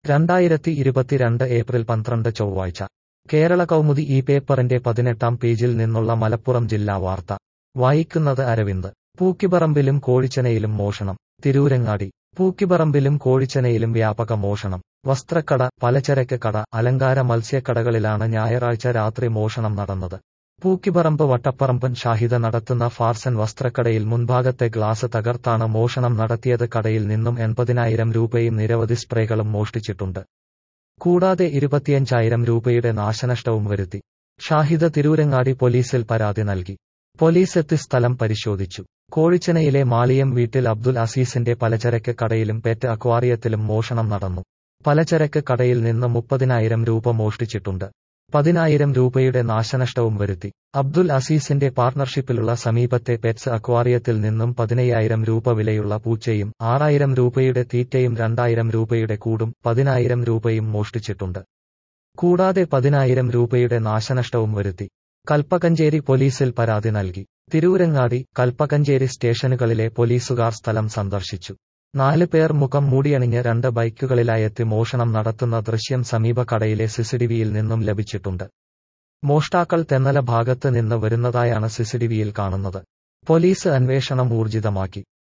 രണ്ടായിരത്തി ഇരുപത്തിരണ്ട് ഏപ്രിൽ പന്ത്രണ്ട് ചൊവ്വാഴ്ച കേരള കൗമുദി ഈ പേപ്പറിന്റെ പതിനെട്ടാം പേജിൽ നിന്നുള്ള മലപ്പുറം ജില്ലാ വാർത്ത വായിക്കുന്നത് അരവിന്ദ് പൂക്കിപ്പറമ്പിലും കോഴിച്ചനയിലും മോഷണം തിരൂരങ്ങാടി പൂക്കിപ്പറമ്പിലും കോഴിച്ചനയിലും വ്യാപക മോഷണം വസ്ത്രക്കട പലചരക്ക് കട അലങ്കാര മത്സ്യക്കടകളിലാണ് ഞായറാഴ്ച രാത്രി മോഷണം നടന്നത് പൂക്കിപ്പറമ്പ് വട്ടപ്പറമ്പൻ ഷാഹിദ നടത്തുന്ന ഫാർസൻ വസ്ത്രക്കടയിൽ മുൻഭാഗത്തെ ഗ്ലാസ് തകർത്താണ് മോഷണം നടത്തിയത് കടയിൽ നിന്നും എൺപതിനായിരം രൂപയും നിരവധി സ്പ്രേകളും മോഷ്ടിച്ചിട്ടുണ്ട് കൂടാതെ ഇരുപത്തിയഞ്ചായിരം രൂപയുടെ നാശനഷ്ടവും വരുത്തി ഷാഹിദ തിരൂരങ്ങാടി പോലീസിൽ പരാതി നൽകി പോലീസ് എത്തി സ്ഥലം പരിശോധിച്ചു കോഴിച്ചനയിലെ മാളിയം വീട്ടിൽ അബ്ദുൽ അസീസിന്റെ പലചരക്ക് കടയിലും പെറ്റ് അക്വാറിയത്തിലും മോഷണം നടന്നു പലചരക്ക് കടയിൽ നിന്ന് മുപ്പതിനായിരം രൂപ മോഷ്ടിച്ചിട്ടുണ്ട് പതിനായിരം രൂപയുടെ നാശനഷ്ടവും വരുത്തി അബ്ദുൽ അസീസിന്റെ പാർട്ണർഷിപ്പിലുള്ള സമീപത്തെ പെറ്റ്സ് അക്വാറിയത്തിൽ നിന്നും പതിനയ്യായിരം രൂപ വിലയുള്ള പൂച്ചയും ആറായിരം രൂപയുടെ തീറ്റയും രണ്ടായിരം രൂപയുടെ കൂടും പതിനായിരം രൂപയും മോഷ്ടിച്ചിട്ടുണ്ട് കൂടാതെ പതിനായിരം രൂപയുടെ നാശനഷ്ടവും വരുത്തി കൽപ്പകഞ്ചേരി പോലീസിൽ പരാതി നൽകി തിരൂരങ്ങാടി കൽപ്പകഞ്ചേരി സ്റ്റേഷനുകളിലെ പോലീസുകാർ സ്ഥലം സന്ദർശിച്ചു നാല് പേർ മുഖം മൂടിയണിഞ്ഞ് രണ്ട് ബൈക്കുകളിലായെത്തി മോഷണം നടത്തുന്ന ദൃശ്യം സമീപ കടയിലെ സിസിഡിവിയിൽ നിന്നും ലഭിച്ചിട്ടുണ്ട് മോഷ്ടാക്കൾ തെന്നല ഭാഗത്ത് നിന്ന് വരുന്നതായാണ് സിസിഡിവിയിൽ കാണുന്നത് പോലീസ് അന്വേഷണം ഊർജിതമാക്കി